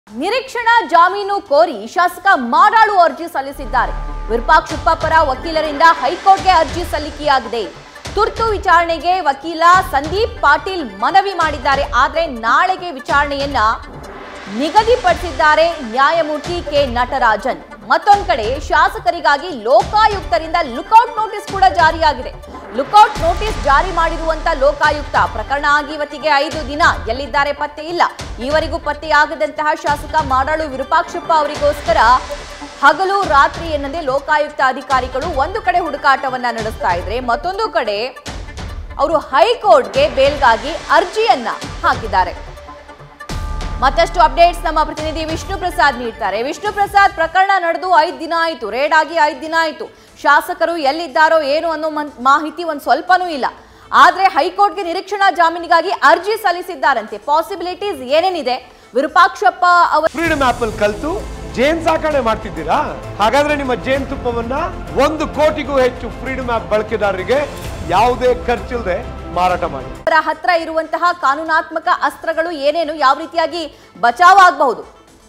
ನಿರೀಕ್ಷಣಾ ಜಾಮೀನು ಕೋರಿ ಶಾಸಕ ಮಾಡಾಳು ಅರ್ಜಿ ಸಲ್ಲಿಸಿದ್ದಾರೆ ವಿರೂಪಾಕ್ಷಪ್ಪ ಪರ ವಕೀಲರಿಂದ ಹೈಕೋರ್ಟ್ಗೆ ಅರ್ಜಿ ಸಲ್ಲಿಕೆಯಾಗಿದೆ ತುರ್ತು ವಿಚಾರಣೆಗೆ ವಕೀಲ ಸಂದೀಪ್ ಪಾಟೀಲ್ ಮನವಿ ಮಾಡಿದ್ದಾರೆ ಆದ್ರೆ ನಾಳೆಗೆ ವಿಚಾರಣೆಯನ್ನ ನಿಗದಿಪಡಿಸಿದ್ದಾರೆ ನ್ಯಾಯಮೂರ್ತಿ ಕೆ ನಟರಾಜನ್ ಮತ್ತೊಂದ್ ಕಡೆ ಶಾಸಕರಿಗಾಗಿ ಲೋಕಾಯುಕ್ತರಿಂದ ಲುಕೌಟ್ ನೋಟಿಸ್ ಕೂಡ ಜಾರಿಯಾಗಿದೆ ಲುಕೌಟ್ ನೋಟಿಸ್ ಜಾರಿ ಮಾಡಿರುವಂತ ಲೋಕಾಯುಕ್ತ ಪ್ರಕರಣ ಆಗಿ ಇವತ್ತಿಗೆ ಐದು ದಿನ ಎಲ್ಲಿದ್ದಾರೆ ಪತ್ತೆ ಇಲ್ಲ ಈವರೆಗೂ ಪತ್ತೆಯಾಗದಂತಹ ಶಾಸಕ ಮಾಡಾಳು ವಿರೂಪಾಕ್ಷಪ್ಪ ಅವರಿಗೋಸ್ಕರ ಹಗಲು ರಾತ್ರಿ ಎನ್ನದೇ ಲೋಕಾಯುಕ್ತ ಅಧಿಕಾರಿಗಳು ಒಂದು ಕಡೆ ಹುಡುಕಾಟವನ್ನ ನಡೆಸ್ತಾ ಇದ್ರೆ ಮತ್ತೊಂದು ಕಡೆ ಅವರು ಹೈಕೋರ್ಟ್ಗೆ ಬೇಲ್ಗಾಗಿ ಅರ್ಜಿಯನ್ನ ಹಾಕಿದ್ದಾರೆ ಮತ್ತಷ್ಟು ಅಪ್ಡೇಟ್ಸ್ ನಮ್ಮ ಪ್ರತಿನಿಧಿ ವಿಷ್ಣು ಪ್ರಸಾದ್ ನೀಡ್ತಾರೆ ವಿಷ್ಣು ಪ್ರಸಾದ್ ಪ್ರಕರಣ ನಡೆದು ಐದ್ ದಿನ ಆಯ್ತು ರೇಡ್ ಆಗಿ ಐದ್ ದಿನ ಆಯ್ತು ಶಾಸಕರು ಎಲ್ಲಿದ್ದಾರೋ ಏನು ಅನ್ನೋ ಮನ್- ಮಾಹಿತಿ ಒಂದ್ ಸ್ವಲ್ಪನೂ ಇಲ್ಲ ಆದ್ರೆ ಹೈಕೋರ್ಟ್ಗೆ ನಿರೀಕ್ಷಣಾ ಜಾಮೀನಿಗಾಗಿ ಅರ್ಜಿ ಸಲ್ಲಿಸಿದ್ದಾರಂತೆ ಪಾಸಿಬಿಲಿಟೀಸ್ ಏನೇನಿದೆ ವಿರೂಪಾಕ್ಷಪ್ಪ ಅವರ ಫ್ರೀಡಮ್ ಆಪ್ ಅಲ್ಲಿ ಕಲ್ತು ಜೇನ್ ಸಾಕಣೆ ಮಾಡ್ತಿದ್ದೀರಾ ಹಾಗಾದ್ರೆ ನಿಮ್ಮ ಜೇನ್ ತುಪ್ಪವನ್ನ ಒಂದು ಕೋಟಿಗೂ ಹೆಚ್ಚು ಫ್ರೀಡಮ್ ಆಪ್ ಬಳಕೆದಾರರಿಗೆ ಯಾವುದೇ ಖರ್ಚಿಲ್ಲದೆ ಮಾರಾಟ ಮಾಡಿ ಹತ್ರ ಇರುವಂತಹ ಕಾನೂನಾತ್ಮಕ ಅಸ್ತ್ರಗಳು ಏನೇನು ಯಾವ ರೀತಿಯಾಗಿ ಬಚಾವ್ ಆಗಬಹುದು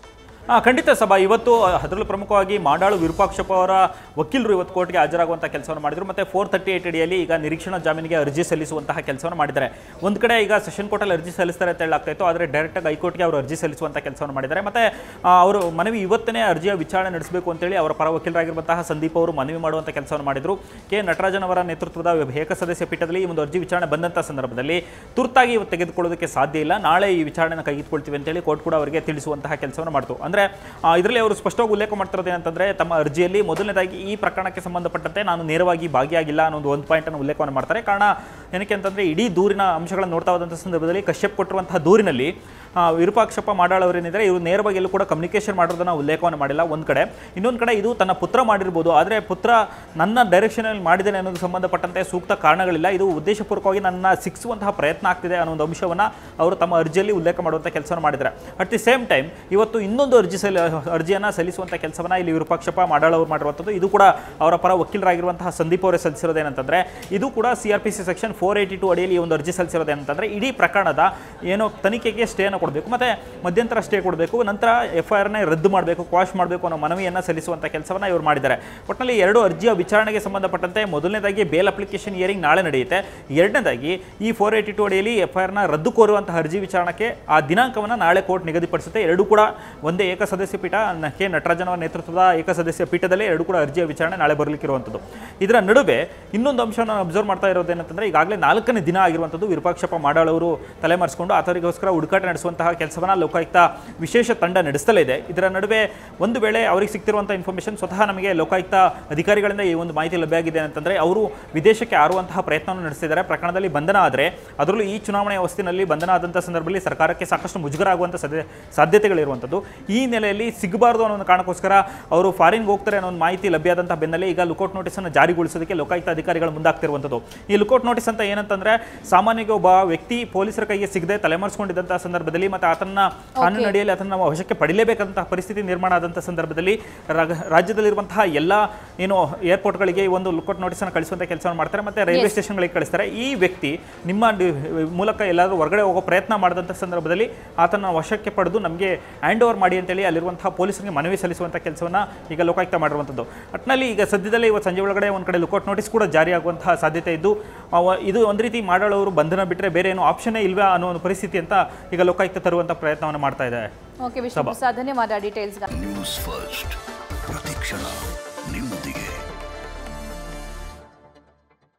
ಆ, ಖಂಡಿತ ಸಭಾ ಇವತ್ತು ಅದರಲ್ಲೂ ಪ್ರಮುಖವಾಗಿ ಮಾಡಾಳು ವಿರೂಪಾಕ್ಷಪ್ಪ ಅವರ ವಕೀಲರು ಇವತ್ತು ಕೋರ್ಟ್ಗೆ ಹಾಜರಾಗುವಂತಹ ಕೆಲಸವನ್ನು ಮಾಡಿದ್ರು ಮತ್ತೆ ಫೋರ್ ತರ್ಟಿ ಏಟ್ ಅಡಿಯಲ್ಲಿ ಈಗ ನಿರೀಕ್ಷಣಾ ಜಾಮೀನಿಗೆ ಅರ್ಜಿ ಸಲ್ಲಿಸುವಂತಹ ಕೆಲಸವನ್ನು ಮಾಡಿದ್ದಾರೆ ಒಂದು ಕಡೆ ಈಗ ಸೆಷನ್ ಕೋರ್ಟಲ್ಲಿ ಅರ್ಜಿ ಸಲ್ಲಿಸ್ತಾರೆ ಅಂತ ಹೇಳಾಗ್ತಾ ಇತ್ತು ಆದರೆ ಡೈರೆಕ್ಟಾಗಿ ಹೈಕೋರ್ಟ್ಗೆ ಅವರು ಅರ್ಜಿ ಸಲ್ಲಿಸುವಂಥ ಕೆಲಸವನ್ನು ಮಾಡಿದ್ದಾರೆ ಮತ್ತೆ ಆ, ಅವರು ಮನವಿ ಇವತ್ತನೇ ಅರ್ಜಿಯ ವಿಚಾರಣೆ ನಡೆಸಬೇಕು ಅಂತೇಳಿ ಅವರ ಪರ ವಕೀಲರಾಗಿರುವಂತಹ ಸಂದೀಪ್ ಅವರು ಮನವಿ ಮಾಡುವಂಥ ಕೆಲಸವನ್ನು ಮಾಡಿದ್ರು ಕೆ ನಟರಾಜನ್ ಅವರ ನೇತೃತ್ವದ ಏಕಸದಸ್ಯ ಪೀಠದಲ್ಲಿ ಈ ಒಂದು ಅರ್ಜಿ ವಿಚಾರಣೆ ಬಂದಂಥ ಸಂದರ್ಭದಲ್ಲಿ ತುರ್ತಾಗಿ ಇವತ್ತು ತೆಗೆದುಕೊಳ್ಳೋದಕ್ಕೆ ಸಾಧ್ಯ ಇಲ್ಲ ನಾಳೆ ಈ ವಿಚಾರಣೆನ ಕೈಗೆತ್ತಿಕೊಳ್ತೀವಿ ಅಂತೇಳಿ ಕೋರ್ಟ್ ಕೂಡ ಅವರಿಗೆ ತಿಳಿಸುವಂತಹ ಕೆಲಸವನ್ನು ಮಾಡ್ತು ಅಂದರೆ ಇದರಲ್ಲಿ ಅವರು ಸ್ಪಷ್ಟವಾಗಿ ಉಲ್ಲೇಖ ಮಾಡ್ತಿರೋದು ಏನಂತಂದ್ರೆ ತಮ್ಮ ಅರ್ಜಿಯಲ್ಲಿ ಮೊದಲನೇದಾಗಿ ಈ ಪ್ರಕರಣಕ್ಕೆ ಸಂಬಂಧಪಟ್ಟಂತೆ ನಾನು ನೇರವಾಗಿ ಭಾಗಿಯಾಗಿಲ್ಲ ಅನ್ನೋ ಒಂದು ಒಂದು ಪಾಯಿಂಟನ್ನು ಉಲ್ಲೇಖವನ್ನು ಮಾಡ್ತಾರೆ ಕಾರಣ ಏನಕ್ಕೆ ಅಂತಂದ್ರೆ ಇಡೀ ದೂರಿನ ಅಂಶಗಳನ್ನು ನೋಡ್ತಾ ಹೋದಂಥ ಸಂದರ್ಭದಲ್ಲಿ ಕಶ್ಯಪ್ ಕೊಟ್ಟಿರುವಂತಹ ದೂರಿನಲ್ಲಿ ಆ, ವಿರೂಪಾಕ್ಷಪ್ಪ ಮಾಡಾಳವರೇನಿದ್ದಾರೆ ಇವರು ನೇರವಾಗಿ ಎಲ್ಲೂ ಕೂಡ ಕಮ್ಯುನಿಕೇಷನ್ ಮಾಡೋದನ್ನ ಉಲ್ಲೇಖವನ್ನು ಮಾಡಿಲ್ಲ ಒಂದು ಕಡೆ ಇನ್ನೊಂದು ಕಡೆ ಇದು ತನ್ನ ಪುತ್ರ ಮಾಡಿರ್ಬೋದು ಆದರೆ ಪುತ್ರ ನನ್ನ ಡೈರೆಕ್ಷನಲ್ಲಿ ಮಾಡಿದ್ದೇನೆ ಅನ್ನೋದು ಸಂಬಂಧಪಟ್ಟಂತೆ ಸೂಕ್ತ ಕಾರಣಗಳಿಲ್ಲ ಇದು ಉದ್ದೇಶಪೂರ್ವಕವಾಗಿ ನನ್ನ ಸಿಕ್ಸುವಂತಹ ಪ್ರಯತ್ನ ಆಗ್ತಿದೆ ಅನ್ನೋ ಒಂದು ಅಂಶವನ್ನು ಅವರು ತಮ್ಮ ಅರ್ಜಿಯಲ್ಲಿ ಉಲ್ಲೇಖ ಮಾಡುವಂಥ ಕೆಲಸವನ್ನು ಮಾಡಿದ್ದಾರೆ ಅಟ್ ದಿ ಸೇಮ್ ಟೈಮ್ ಇವತ್ತು ಇನ್ನೊಂದು ಅರ್ಜಿ ಸಲ್ಲಿ ಅರ್ಜಿಯನ್ನು ಸಲ್ಲಿಸುವಂಥ ಕೆಲಸವನ್ನು ಇಲ್ಲಿ ವಿರೂಪಾಕ್ಷಪ್ಪ ಮಾಡಾಳವರು ಮಾಡಿರುವಂಥದ್ದು ಇದು ಕೂಡ ಅವರ ಪರ ವಕೀಲರಾಗಿರುವಂತಹ ಸಂದೀಪ್ ಅವರೇ ಸಲ್ಲಿಸಿರೋದೇನಂತಂದ್ರೆ ಇದು ಕೂಡ C R P C section four eighty two ಅಡಿಯಲ್ಲಿ ಈ ಒಂದು ಅರ್ಜಿ ಸಲ್ಲಿಸಿರೋದೇನಂತಂದ್ರೆ ಇಡೀ ಪ್ರಕರಣದ ಏನೋ ತನಿಖೆಗೆ ಸ್ಟೇನ ಕೊಡಬೇಕು ಮತ್ತೆ ಮಧ್ಯಂತರ ಸ್ಟೇ ಕೊಡಬೇಕು ನಂತರ ಎಫ್ ಐ ಆರ್ನ ರದ್ದು ಮಾಡಬೇಕು ಕ್ವಾಶ್ ಮಾಡಬೇಕು ಅನ್ನೋ ಮನವಿಯನ್ನು ಸಲ್ಲಿಸುವಂಥ ಕೆಲಸವನ್ನು ಇವರು ಮಾಡಿದ್ದಾರೆ ಒಟ್ಟಿನಲ್ಲಿ ಎರಡು ಅರ್ಜಿಯ ವಿಚಾರಣೆಗೆ ಸಂಬಂಧಪಟ್ಟಂತೆ ಮೊದಲನೇದಾಗಿ ಬೇಲ್ ಅಪ್ಲಿಕೇಶನ್ ಹಿಯರಿಂಗ್ ನಾಳೆ ನಡೆಯುತ್ತೆ ಎರಡನೇದಾಗಿ ಈ ಫೋರ್ ಏಯ್ಟಿ ಟು ಅಡಿಯಲ್ಲಿ ಎಫ್ ಐ ಆರ್ನ ರದ್ದು ಕೋರುವಂತಹ ಅರ್ಜಿ ವಿಚಾರಣೆಗೆ ಆ ದಿನಾಂಕವನ್ನು ನಾಳೆ ಕೋರ್ಟ್ ನಿಗದಿಪಡಿಸುತ್ತೆ ಎರಡು ಕೂಡ ಒಂದೇ ಏಕಸದಸ್ಯ ಪೀಠ ನ- ಕೆ ನಟರಾಜನ್ ಅವರ ನೇತೃತ್ವದ ಏಕಸದಸ್ಯ ಪೀಠದಲ್ಲೇ ಎರಡು ಕೂಡ ಅರ್ಜಿಯ ವಿಚಾರಣೆ ನಾಳೆ ಬರಲಿಕ್ಕಿರುವಂಥದ್ದು ಇದರ ನಡುವೆ ಇನ್ನೊಂದು ಅಂಶವನ್ನು ಅಬ್ಸರ್ವ್ ಮಾಡ್ತಾ ಇರೋದೇನಂತಂದ್ರೆ ಈಗಾಗಲೇ ನಾಲ್ಕನೇ ದಿನ ಆಗಿರುವಂಥದ್ದು ವಿರೂಪಾಕ್ಷಪ್ಪ ಮಾಡಾಳವರು ತಲೆಮರೆಸಿಕೊಂಡು ಆತರಿಗೋಸ್ಕರ ಹುಡುಕಾಟ ನಡೆಸುವಂತಹ ಕೆಲಸವನ್ನು ಲೋಕಾಯುಕ್ತ ವಿಶೇಷ ತಂಡ ನಡೆಸ್ತಲೇ ಇದೆ ಇದರ ನಡುವೆ ಒಂದು ವೇಳೆ ಅವರಿಗೆ ಸಿಗ್ತಿರುವಂಥ ಇನ್ಫಾರ್ಮೇಷನ್ ಸ್ವತಃ ನಮಗೆ ಲೋಕಾಯುಕ್ತ ಅಧಿಕಾರಿಗಳಿಂದ ಈ ಒಂದು ಮಾಹಿತಿ ಲಭ್ಯ ಆಗಿದೆ ಅಂತಂದರೆ ಅವರು ವಿದೇಶಕ್ಕೆ ಹಾರುವಂತಹ ಪ್ರಯತ್ನವನ್ನು ನಡೆಸ್ತಿದ್ದಾರೆ ಪ್ರಕರಣದಲ್ಲಿ ಬಂಧನ ಆದರೆ ಅದರಲ್ಲೂ ಈ ಚುನಾವಣೆಯ ಅವಸ್ಥಿನಲ್ಲಿ ಬಂಧನ ಆದಂಥ ಸಂದರ್ಭದಲ್ಲಿ ಸರ್ಕಾರಕ್ಕೆ ಸಾಕಷ್ಟು ಮುಜುಗರ ಆಗುವಂಥ ಸಾಧ್ಯ ಸಾಧ್ಯತೆಗಳಿರುವಂಥದ್ದು ಈ ನೆಲೆಯಲ್ಲಿ ಸಿಗಬಾರ್ದು ಅನ್ನೋ ಒಂದು ಕಾರಣಕ್ಕೋಸ್ಕರ ಅವರು ಫಾರಿನ್ಗೆ ಹೋಗ್ತಾರೆ ಅನ್ನೋ ಒಂದು ಮಾಹಿತಿ ಲಭ್ಯ ಆದಂಥ ಬೆನ್ನಲ್ಲೇ ಈಗ ಲುಕೌಟ್ ನೋಟಿಸನ್ನು ಜಾರಿಗೊಳಿಸೋದಕ್ಕೆ ಲೋಕಾಯುಕ್ತ ಅಧಿಕಾರಿಗಳು ಮುಂದಾಗ್ತಿರುವಂಥದ್ದು ಈ ಲುಕೌಟ್ ನೋಟಿಸ್ ಅಂತ ಏನಂತಂದ್ರೆ ಸಾಮಾನ್ಯವಾಗಿ ಒಬ್ಬ ವ್ಯಕ್ತಿ ಪೊಲೀಸರ ಕೈಗೆ ಸಿಗದೆ ತಲೆಮರೆಸ್ಕೊಂಡಿದ್ದಂಥ ಸಂದರ್ಭದಲ್ಲಿ ಮತ್ತು ಆತನ ಕಾನೂನು ಅಡಿಯಲ್ಲಿ ಆತನ ನಾವು ವಶಕ್ಕೆ ಪಡಿಲೇಬೇಕಂತಹ ಪರಿಸ್ಥಿತಿ ನಿರ್ಮಾಣ ಆದಂಥ ಸಂದರ್ಭದಲ್ಲಿ ರಾಗ- ರಾಜ್ಯದಲ್ಲಿರುವಂತಹ ಎಲ್ಲ ಏನು ಏರ್ಪೋರ್ಟ್ಗಳಿಗೆ ಈ ಒಂದು ಲುಕೌಟ್ ನೋಟಿಸನ್ನು ಕಳಿಸುವಂಥ ಕೆಲಸವನ್ನು ಮಾಡ್ತಾರೆ ಮತ್ತು ರೈಲ್ವೆ Yes. ಸ್ಟೇಷನ್ಗಳಿಗೆ ಕಳಿಸ್ತಾರೆ ಈ ವ್ಯಕ್ತಿ ನಿಮ್ಮ ಡಿ- ಮೂಲಕ ಎಲ್ಲಾದರೂ ಹೊರಗಡೆ ಹೋಗೋ ಪ್ರಯತ್ನ ಮಾಡಿದಂಥ ಸಂದರ್ಭದಲ್ಲಿ ಆತನ ವಶಕ್ಕೆ ಪಡೆದು ನಮಗೆ ಹ್ಯಾಂಡ್ ಓವರ್ ಮಾಡಿ ಅಂತೇಳಿ ಅಲ್ಲಿರುವಂತಹ ಪೊಲೀಸರಿಗೆ ಮನವಿ ಸಲ್ಲಿಸುವಂಥ ಕೆಲಸವನ್ನು ಈಗ ಲೋಕಾಯುಕ್ತ ಮಾಡಿರುವಂಥದ್ದು ಒಟ್ಟಿನಲ್ಲಿ ಈಗ ಸದ್ಯದಲ್ಲೇ ಇವತ್ತು ಸಂಜೆ ಒಳಗಡೆ ಒಂದು ಕಡೆ ಲುಕೌಟ್ ನೋಟಿಸ್ ಕೂಡ ಜಾರಿಯಾಗುವಂತಹ ಸಾಧ್ಯತೆ ಇದ್ದು ಅವ- ಇದು ಒಂದು ರೀತಿ ಮಾಡಾಳವರು ಬಂಧನ ಬಿಟ್ಟರೆ ಬೇರೆ ಏನು ಆಪ್ಷನ್ನೇ ಇಲ್ವಾ ಅನ್ನೋ ಒಂದು ಪರಿಸ್ಥಿತಿ ಅಂತ ಈಗ ಲೋಕಾಯುಕ್ತ ತರುವಂಥ ಪ್ರಯತ್ನವನ್ನು ಮಾಡ್ತಾ ಇದೆ ಓಕೆ ವಿಷ್ಣು ಪ್ರಸಾದ್ ಧನ್ಯವಾದ ಡೀಟೇಲ್ಸ್ ನ್ಯೂಸ್ ಫಸ್ಟ್ ಪ್ರತಿಕ್ಷಣ ನಿಮ್ಮೊಂದಿಗೆ